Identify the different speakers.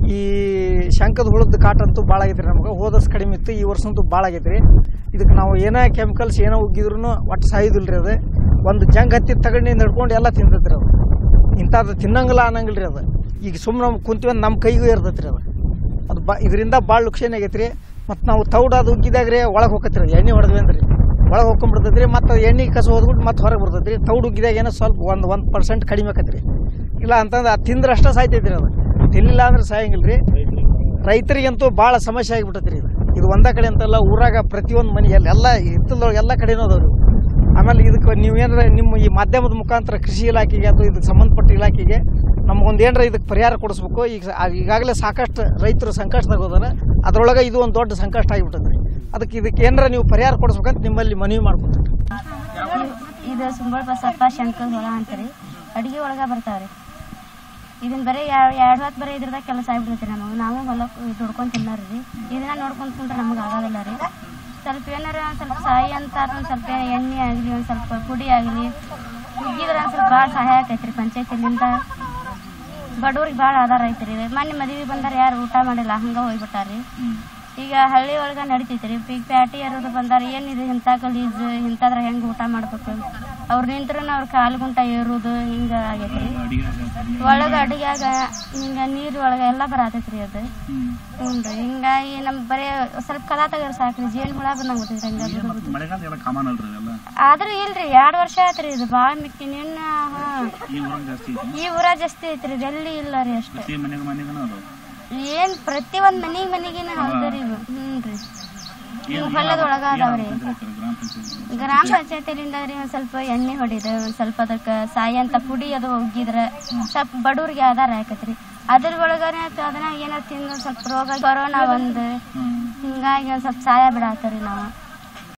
Speaker 1: ಈ ಶಂಕದ ಹುಳದ ಕಾಟ ಅಂತೂ ಭಾಳ ಆಗೈತ್ರಿ ನಮ್ಗೆ ಹೋದ ವರ್ಷ ಕಡಿಮೆ ಇತ್ತು ಈ ವರ್ಷ ಅಂತೂ ಭಾಳ ಆಗೈತ್ರಿ ಇದಕ್ಕೆ ನಾವು ಏನೇ ಕೆಮಿಕಲ್ಸ್ ಏನೋ ಉಗ್ಗಿದ್ರು ಒಟ್ಟು ಸಾಯೋದಿಲ್ಲ ರೀ ಅದು ಒಂದು ಜಂಗ್ ಹತ್ತಿ ತಗೊಂಡು ನಡ್ಕೊಂಡು ಎಲ್ಲ ತಿಂತೈತ್ರಿ ಅದು ಇಂಥದ್ದು ತಿನ್ನಂಗಿಲ್ಲ ಅನ್ನಂಗಿಲ್ಲ ರೀ ಅದು ಈಗ ಸುಮ್ಮನೆ ನಾವು ಕುಂತೀವಿ ನಮ್ಮ ಕೈಗೂ ಇರ್ತೈತ್ರಿ ಅದು ಅದು ಬಾ ಇದರಿಂದ ಭಾಳ ಲುಕ್ಷಣ ಆಗೈತ್ರಿ ಮತ್ತು ನಾವು ತೌಡು ಅದು ಉಗ್ಗಿದಾಗ ರೀ ಒಳಗೆ ಹೋಗತ್ರಿ ಅದು ಎಣ್ಣೆ ಹೊಡೆದ್ವಿ ಅಂದ್ರೆ ಒಳಗೆ ಹೋಗ್ಕೊಂಡ್ಬಿಡ್ತೈತ್ರಿ ಮತ್ತು ಅದು ಎಣ್ಣೆ ಕಸ ಹೋದ್ಬಿಟ್ಟು ಮತ್ತೆ ಹೊರಗೆ ಬರ್ತೈತ್ರಿ ತೌಡು ಉಗ್ಗಿದಾಗ ಏನೋ ಸ್ವಲ್ಪ ಒಂದು ಒಂದು ಪರ್ಸೆಂಟ್ ಕಡಿಮೆ ಆಕತ್ರಿ ಇಲ್ಲ ಅಂತಂದ್ರೆ ಅದು ತಿಂದ್ರೆ ಅಷ್ಟೇ ಸಾಯ್ತೈತ್ರಿ ಅದು ತಿನ್ನಿಲ್ಲ ಅಂದ್ರೆ ಸಾಯಂಗಿಲ್ಲ ರೀ ರೈತರಿಗಂತೂ ಭಾಳ ಸಮಸ್ಯೆ ಆಗಿಬಿಟ್ಟೈತ್ರಿ ಇದು ಇದು ಒಂದ ಕಡೆ ಅಂತಲ್ಲ ಊರಾಗ ಪ್ರತಿಯೊಂದು ಮನೆಯಲ್ಲಿ ಎಲ್ಲ ಹಿತ್ತಲದೊಳಗೆ ಎಲ್ಲ ಕಡೆನೂ ಅದಾವ್ರಿ ಇವು. ಆಮೇಲೆ ಇದಕ್ಕೆ ನೀವೇನಾರ ನಿಮ್ಮ ಈ ಮಾಧ್ಯಮದ ಮುಖಾಂತರ ಕೃಷಿ ಇಲಾಖೆಗೆ ಅಥವಾ ಇದಕ್ಕೆ ಸಂಬಂಧಪಟ್ಟ ಇಲಾಖೆಗೆ ನಮಗೊಂದು ಏನಾರ ಇದಕ್ಕೆ ಪರಿಹಾರ ಕೊಡಿಸ್ಬೇಕು ಈಗ ಸಾ- ಈಗಾಗಲೇ ಸಾಕಷ್ಟು ರೈತರು ಸಂಕಷ್ಟದಾಗ ಹೋದಾರ ಅದ್ರೊಳಗೆ ಇದು ಒಂದು ದೊಡ್ಡ ಸಂಕಷ್ಟ ಆಗಿಬಿಟ್ಟದ್ರಿ ಅದಕ್ಕೆ ಇದಕ್ಕೆ ಏನಾರ ನೀವು ಪರಿಹಾರ ಕೊಡಿಸ್ಬೇಕಂತ ನಿಮ್ಮಲ್ಲಿ ಮನವಿ ಮಾಡ್ಕೊತೀನಿ
Speaker 2: ಇದು ಸುಂಬಳ ಬಸಪ್ಪ ಶಂಕರ್ ಹೊಲ ಅಂತಾರೆ ಅಡಿಗೆ ಒಳಗ ಬರ್ತಾವ್ರಿ ಇದನ್ನ ಬರೀ ಎರಡು ಹೊತ್ತು ಬರೀ ಇದ್ರದಾಗ ಕೆಲಸ ಆಗ್ಬಿಡ್ತೈತಿ ನಮಗೆ ನಾವು ಹೊಲ ದುಡ್ಕೊಂಡು ತಿನ್ನಾರಿ ಇದನ್ನ ನೋಡ್ಕೊಂಡ್ ಕುಂಡ್ರೆ ನಮಗೆ ಆಗೋದಿಲ್ಲ ರೀ ಸ್ವಲ್ಪ ಏನಾರ ಒಂದ್ ಸ್ವಲ್ಪ ಸಹಾಯ ಅಂತ ಒಂದು ಸ್ವಲ್ಪ ಎಣ್ಣೆ ಆಗಲಿ ಒಂದು ಸ್ವಲ್ಪ ಪುಡಿ ಆಗಲಿ ಉಗ್ಗಿದ್ರೆ ಒಂದು ಸ್ವಲ್ಪ ಭಾಳ ಸಹಾಯ ಆಕೈತ್ರಿ ಪಂಚಾಯತಿಲಿಂದ ಬಡವ್ರಿಗೆ ಭಾಳ ಆಧಾರ ಐತ್ರಿ ಮೊನ್ನೆ ಮದುವೆ ಬಂದಾರ ಯಾರು ಊಟ ಮಾಡಿಲ್ಲ ಹಂಗ ಹೋಗ್ಬಿಟ್ಟಾರಿ ಈಗ ಹಳ್ಳಿ ಒಳಗ ನಡಿತೈತ್ರಿ ಈಗ ಪ್ಯಾಟಿ ಯಾರಾದ್ರು ಬಂದಾರ ಏನಿದೆ ಇಂಥ ಗಲೀಜ್ ಇಂಥದ್ರ ಹೆಂಗ್ ಊಟ ಮಾಡ್ಬೇಕು ಅವ್ರು ನಿಂತ್ರೂ ಅವ್ರ ಕಾಲು ಗುಂಟ ಏರುದು ಹಿಂಗ ಆಗೈತ್ರಿ ಒಳಗ ಅಡಿಗ್ಯಾಗ ಹಿಂಗ ನೀರ್ ಒಳಗ ಎಲ್ಲಾ ಬರತೈತ್ರಿ ಅದು ಹ್ಞೂನ್ರಿ ಹಿಂಗಾಗಿ ನಮ್ ಬರೇ ಸ್ವಲ್ಪ ಕದ ತೆಗರ್ ಸಾಕ್ರಿ ಜೇನ್ ಹುಳ ಬಂದಂಗ್ ಹಂಗ ಬುದು ಬುದು.
Speaker 3: ಮಳೆಗಾಲ ಎಲ್ಲ ಕಾಮನ್ ಅಲ್ರಿ ಅದೆಲ್ಲ
Speaker 2: ಆದ್ರೂ ಇಲ್ರಿ ಎರಡ್ ವರ್ಷ ಆಯ್ತ್ರಿ ಇದು ಬಾಳ ಮಿಕ್ಕಿ ನಿನ್ನ ಹಾ.
Speaker 3: ಈ ಊರಾಗ ಜಾಸ್ತಿ ಐತಿ
Speaker 2: ಈ ಊರ ಜಾಸ್ತಿ ಐತ್ರಿ ಎಲ್ಲಿ ಇಲ್ಲ ರೀ ಅಷ್ಟೇ
Speaker 3: ಪ್ರತಿ ಮನೆಗೆ ಮನೆಗೂ ಅದು
Speaker 2: ಏನ್ ಪ್ರತಿ ಒಂದ್ ಮನಿಗ್ ಮನಿಗಿನ ಹೌದ್ರಿ ಇವು ಹ್ಞೂನ್ರಿ ಇವು ಹೊಲದ ಒಳಗ ಅದಾವ್ರಿ
Speaker 3: ಗ್ರಾಮ ಪಂಚಾಯತ್
Speaker 2: ಗ್ರಾಮ ಪಂಚಾಯತಿಲಿಂದ ರೀ ಒಂದ್ ಸ್ವಲ್ಪ ಎಣ್ಣೆ ಹೊಡಿದ ಒಂದ್ ಸ್ವಲ್ಪ ಅದಕ್ಕೆ ಸಾಯ ಅಂತ ಪುಡಿ ಅದು ಒಗ್ಗಿದ್ರ ಸ್ವಲ್ಪ ಬಡವ್ರಿಗೆ ಆಧಾರ ಆಕತ್ರಿ ಅದ್ರ ಒಳಗನೆ ಅದನ್ನ ಏನಾರ ತಿಂದು ಒಂದ್ ಸ್ವಲ್ಪ ರೋಗ ಕೊರೋನಾ ಒಂದು ಹಿಂಗಾಗಿ ಒಂದ್ ಸ್ವಲ್ಪ ಸಹಾಯ ಬಿಡಾತಾರಿ ನಾವು